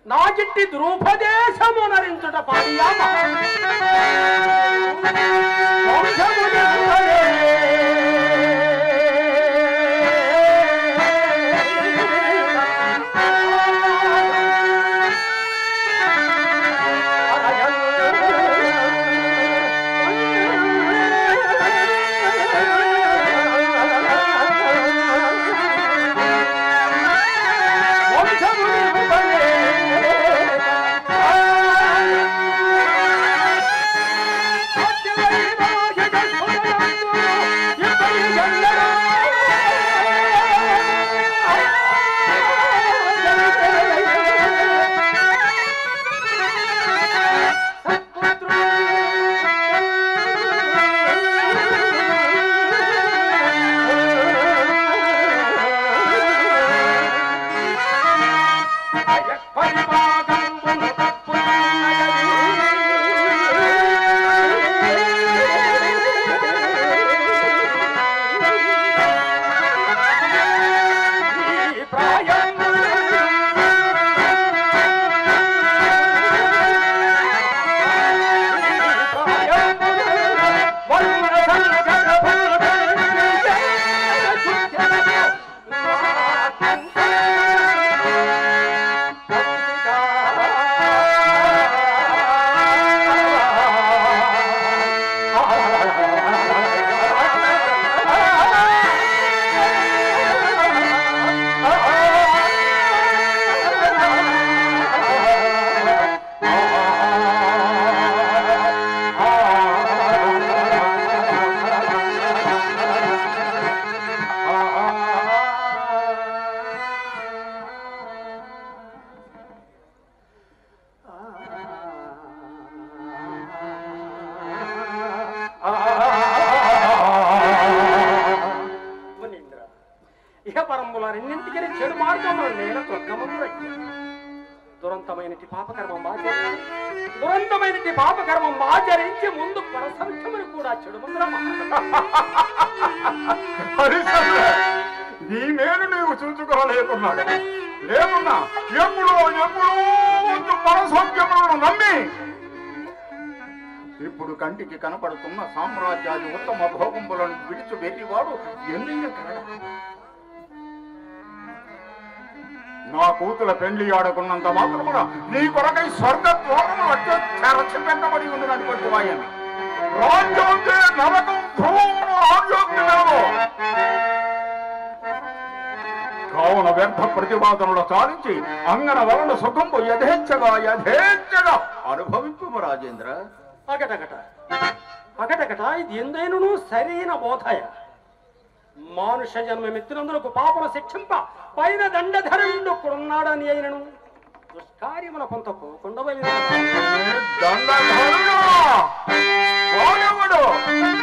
నా గిట్టి ద్రూపదేశము నరించుట పాడియామ వంశము నిలువలే. వంశము నిలువలే. మునీంద్ర ఇహ పరంబుల రెండింటికి చెడు మార్గములు నేల త్రొక్కములు దురంతమైనటి పాపకర్మం ఆచరించి దురంతమైనటి పాపకర్మం ఆచరించి ముందు పరసంఖ్యములు కూడా చెడు హరిశ్చంద్ర నీ మేలు నీవు చూసుకోలేకున్నాడు లేకున్నా ఎప్పుడో ఎప్పుడో ముందు పరసౌఖ్యములను నమ్మి ఇప్పుడు కంటికి కనపడుతున్న సామ్రాజ్యాది ఉత్తమ భోగంబులను విడిచి వెళ్ళివాడు ఎన్నయ్య కలడా నా కూతుల పెండ్లి ఆడుకున్నంత మాత్రమున నీ కొరకై స్వర్గ ద్వారములు అట్టే తెరచి పెట్టబడి ఉన్నటువంటి వాయని రాజ్యోగ్య నరకం ధ్రువమును ఆర్యోగ్యమేమో కావున వ్యర్థ ప్రతిపాదనలు సాధించి అంగన వలన సుఖంబు యథేచ్ఛగా యథేచ్ఛగా అనుభవింపు రాజేంద్ర అగటగట అగటగట ఇది ఎందైనను సరైన బోధయ మానుష జన్మమెత్తినందులకు పాపను శిక్షింప పైన దండధరుండు కొన్నాడని అయినను దుష్కార్యముల కొంత పోకుండా దండధరుడా! వాడెవడు?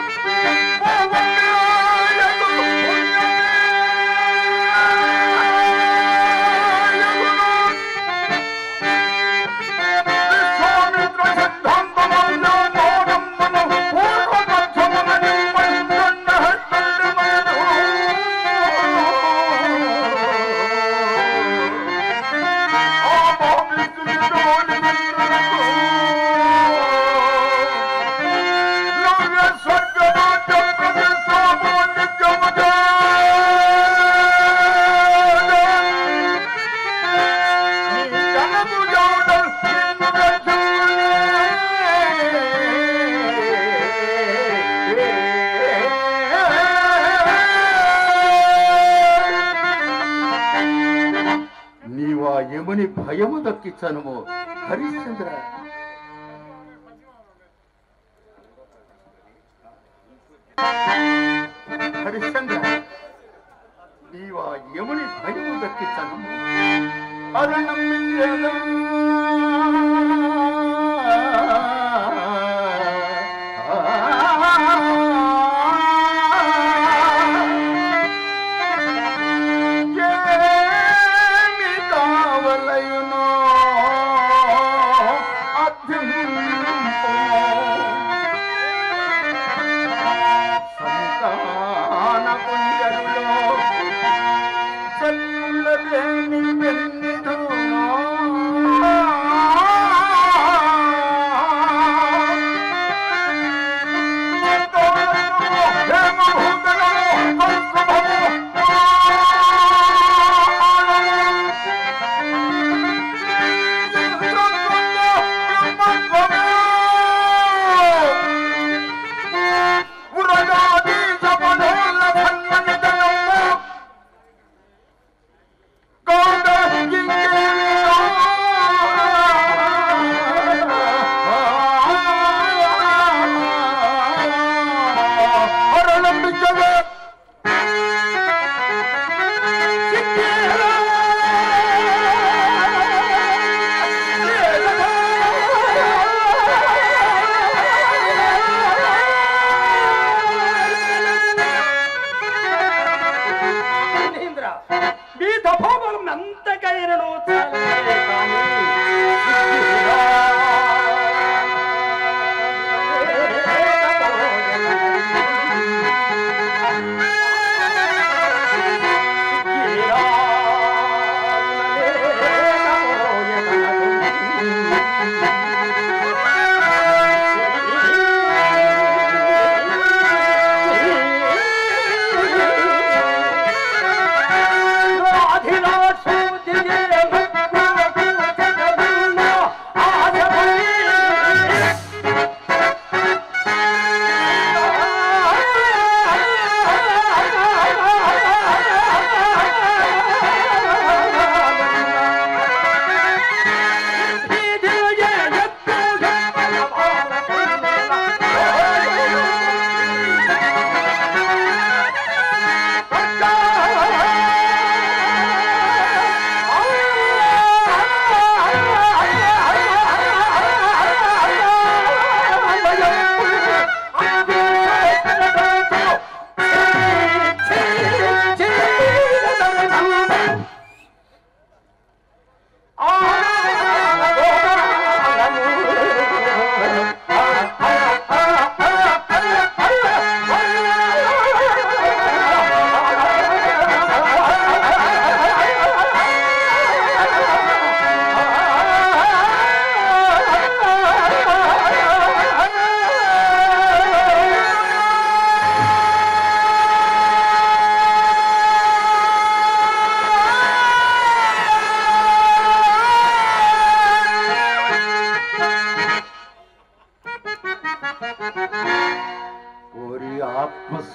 విశ్వామిత్ర సిద్ధాంతమౌన మౌనమ్మను పూర్వపక్షమునని నీవా యముని భయము దక్కించనుమో హరిశ్చంద్ర హరిశ్చంద్ర నీవా యముని భయము దక్కించనుమో అరణం ఏమి కావలయునో అర్థింపుము. సంతాన పుంజరులో చెల్లులదేని వెన్నిధునో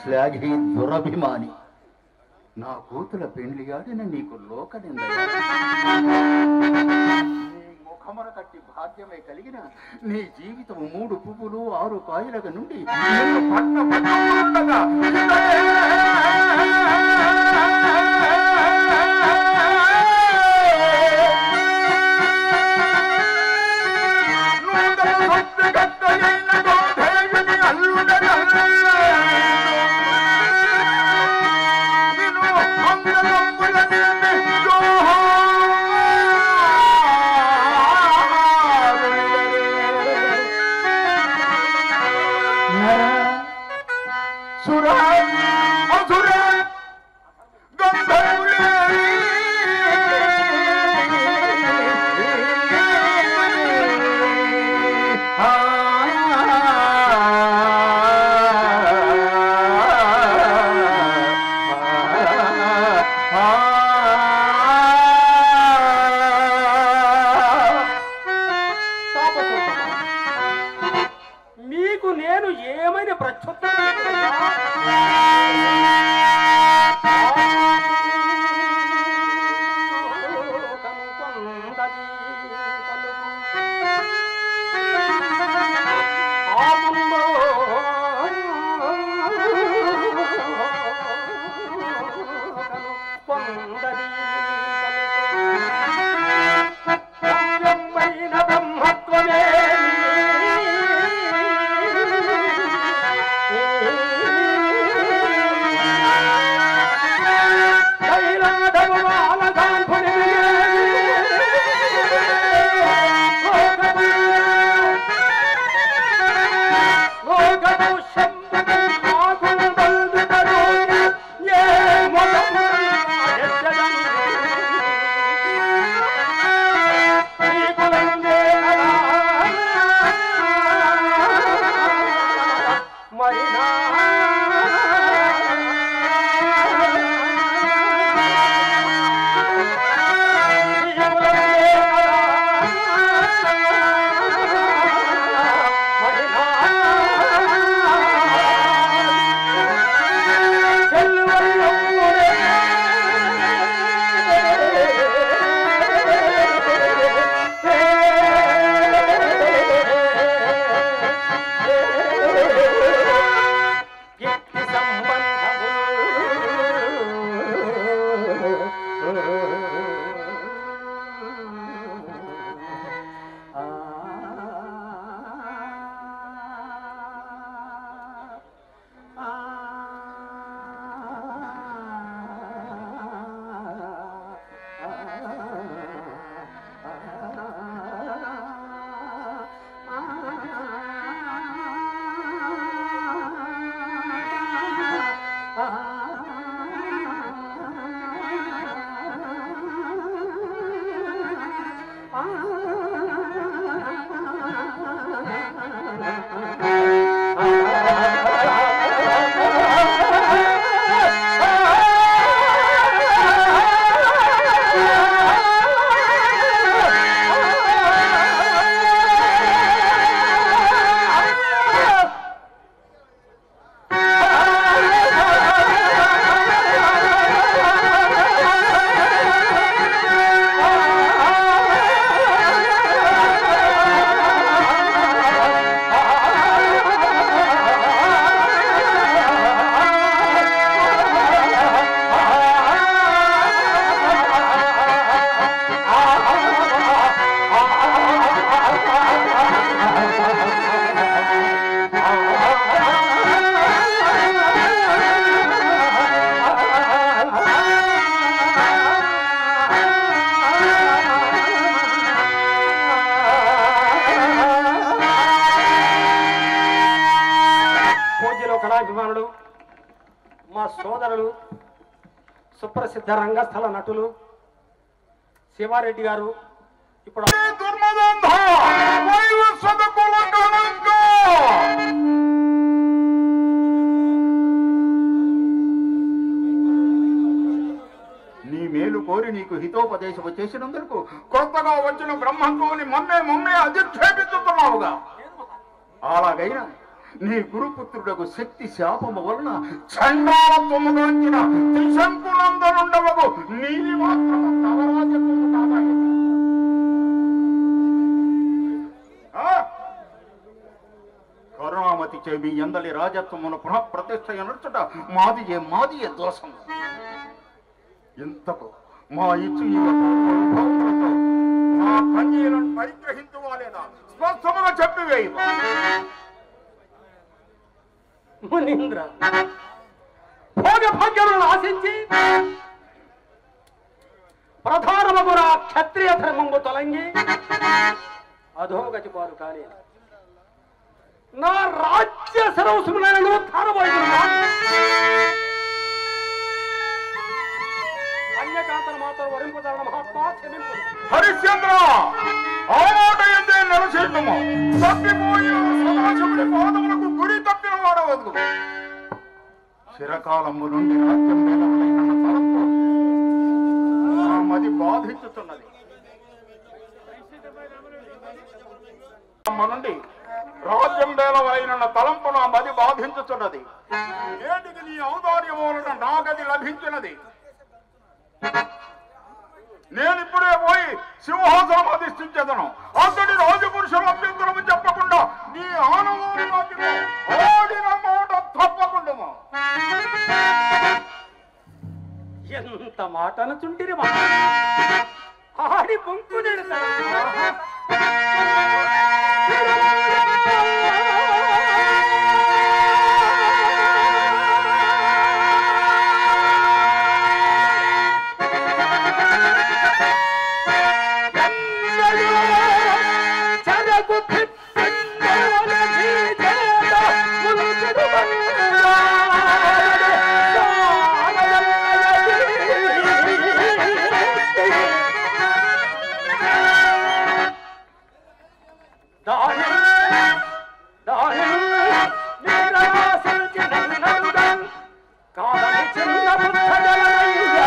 శ్లాఘి దురభిమాని నా కూతుల పెండ్లి ఆడిన నీకు లోక నింద నీ ముఖమున కట్టి భాగ్యమే కలిగిన నీ జీవితం మూడు పువ్వులు ఆరు కాయలక నుండి నిన్ను పట్ట పట్టముండగా నూతన సొత్తుగత్తయైన గోధేయుని అల్లుడనల్లు. నిన్ను మంగళంబుల నిండి జోహారులరే. సుర అసుర గంధర్వులే తాపసోత్తమ, నీకు నేను ఏమైనా ప్రత్యుత్తరం ఇవ్వగలనా? ఆలోకము కొందది పలుకు. ఆపంబో పొందది సత్యమైన బ్రహ్మత్వమే కైలాసము బాలగాంధుని లోకము శంభుని ఆకులు బంధుకరు ఏ మొదము మరినా పూజ్యులు కళాభిమానులు మా సోదరులు సుప్రసిద్ధ రంగస్థల నటులు శివారెడ్డి గారు ఇప్పుడు దుర్మదంధ వైవస్వత కుల కళంక నీ మేలు కోరి నీకు హితోపదేశము చేసినందుకు కొత్తగా వచ్చిన బ్రహ్మత్వాన్ని మమ్మే మమ్మే అధిక్షేపించుతున్నావుగా అలాగైనా నీ గురుపుత్రుడకు శక్తి శాపము వలన చండాలత్వము గాంచిన త్రిశంకులందరుండవకు నీది మాత్రము నవరాజ్యత్వము కాదాయె. ఆ? కరుణామతి చెవి ఎందలి రాజత్వమును పునః ప్రతిష్ట ఎనర్చుట మాదియే మాదియే దోషం ఇంతకు మా ఇచ్చు ఈ యొక్క వైభవములతో మా కన్యలను పరిగ్రహించువా లేదా స్పష్టముగా చెప్పివేయి మునీంద్ర భోగ భాగ్యములను ఆశించి ప్రధానమగున క్షత్రియ ధర్మము తొలంగి అధోగతి పాలు కాని నా రాజ్య సరవసములను ధారబోయిన అన్యకాంతన మాత్రం వరింపదరణ మహాత్మా క్షమింపు హరిశ్చంద్ర ఆనాట ఎందే నిలచేయటము తప్పిపోయిన సదాశివుడి పాదములకు గురి తప్పిన వాడవద్దు చిరకాలము నుండి రాజ్యం వేలవలైన తలంపు నా మది బాధించుతున్నది నుండి రాజ్యం వేలవలైన తలంపు నా మది బాధించుతున్నది నేటికి నీ ఔదార్యం వలన నా గది లభించినది నేను ఇప్పుడే పోయి సింహాసనం అధిష్ఠించేదను అతడి రాజపురుషుల అభ్యంతరము చెప్పకుండా నీ ఆనవాడి వాటిలో ఆడిన మాట తప్పకుండా ఎంత మాట అనుచుంటిరి మా ఆడి పొంకు చెరకు కాదని చిన్న బుద్ధ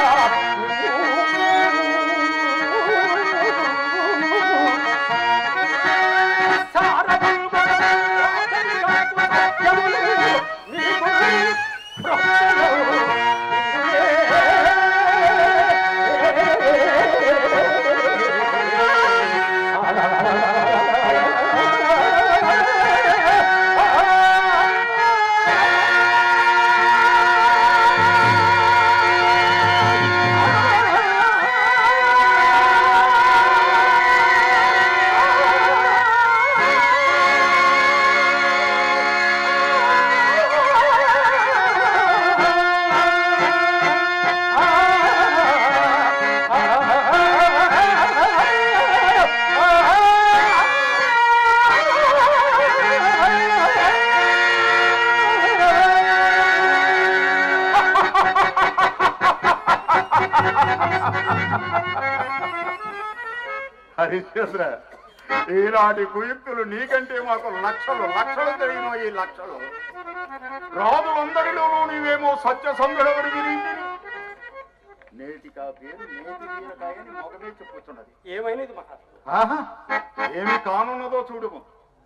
హరిశ్చంద్ర ఈనాటి కుయుక్తులు నీకంటే మాకు లక్షలు లక్షలు తెలియను ఈ లక్షలు రాజులందరిలోనూ నీవేమో సత్యసంధుడవరి విరింటిని నేటికా పేరు నేటి వీరకాయని మొగమే చెప్పుతున్నది ఏమైనది మహాత్మ ఆహా ఏమి కానున్నదో చూడుము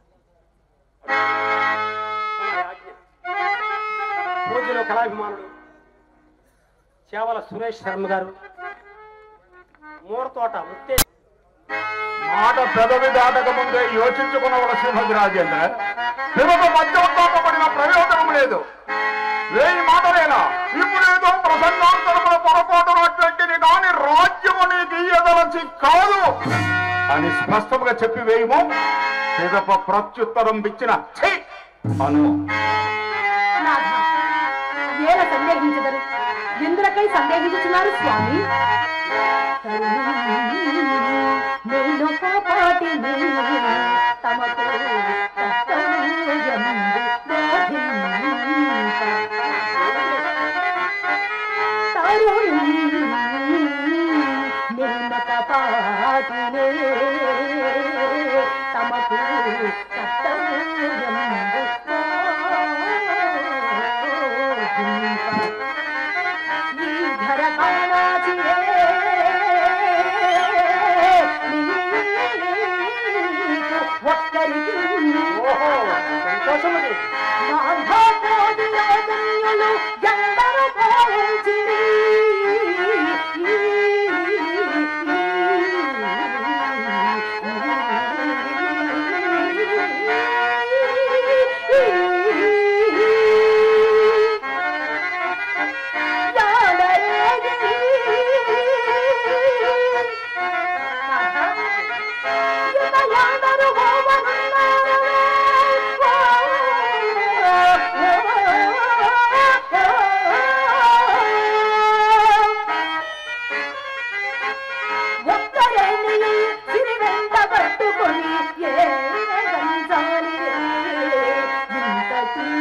పూజలో కళాభిమానుడు చేవల సురేష్ శర్మ గారు మూరతోట ముత్తే మాట పెదవి దాటక ముందే యోచించుకునవలసినది రాజేంద్ర పిదప మధ్యోత్తాపడిన ప్రయోజనం లేదు వేయి మాటలేనా ఇప్పుడేదో ప్రసంగాంతరముల పొరపాటునటువంటిది కాని రాజ్యము నీకు ఇయ్యదలచి కాదు అని స్పష్టంగా చెప్పి వేయము పిదప ప్రత్యుత్తరం ఇచ్చిన ఛీ అను నాథ ఏల సందేహించదరు ఎందులకై సందేహించుతున్నారు స్వామి నేను కాపాటి తమకు కర్తవ్యముందు బోధింప. తరుణి నేను కాపాటినే తమకు కర్తవ్యముందు బోధింప. ఈ ధర కామాచిరే నీకు ఒక్కరికి ఓహో సంతోషముది యువయాదరు ఒక్కరేని సిరి వెంట పట్టుకొని ఏ గంజాలి ఇంతకీ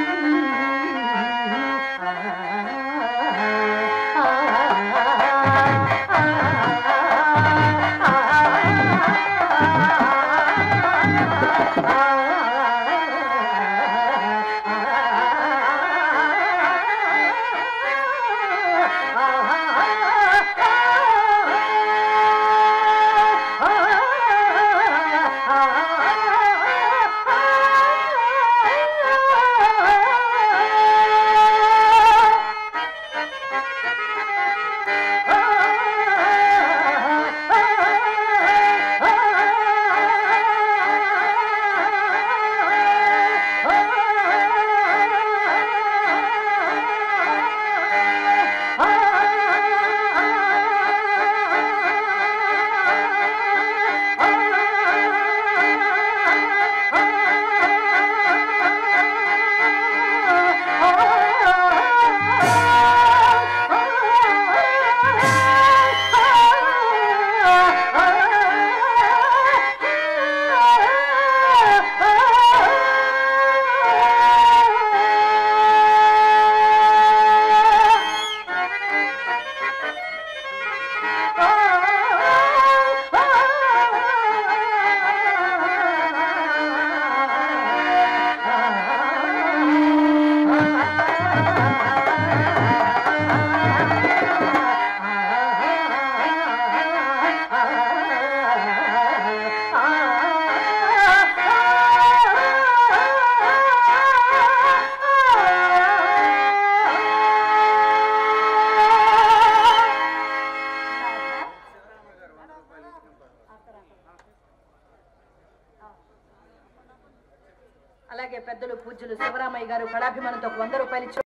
అలాగే పెద్దలు పూజ్యులు శివరామయ్య గారు కళాభిమానంతో ఒక వంద రూపాయలు ఇచ్చారు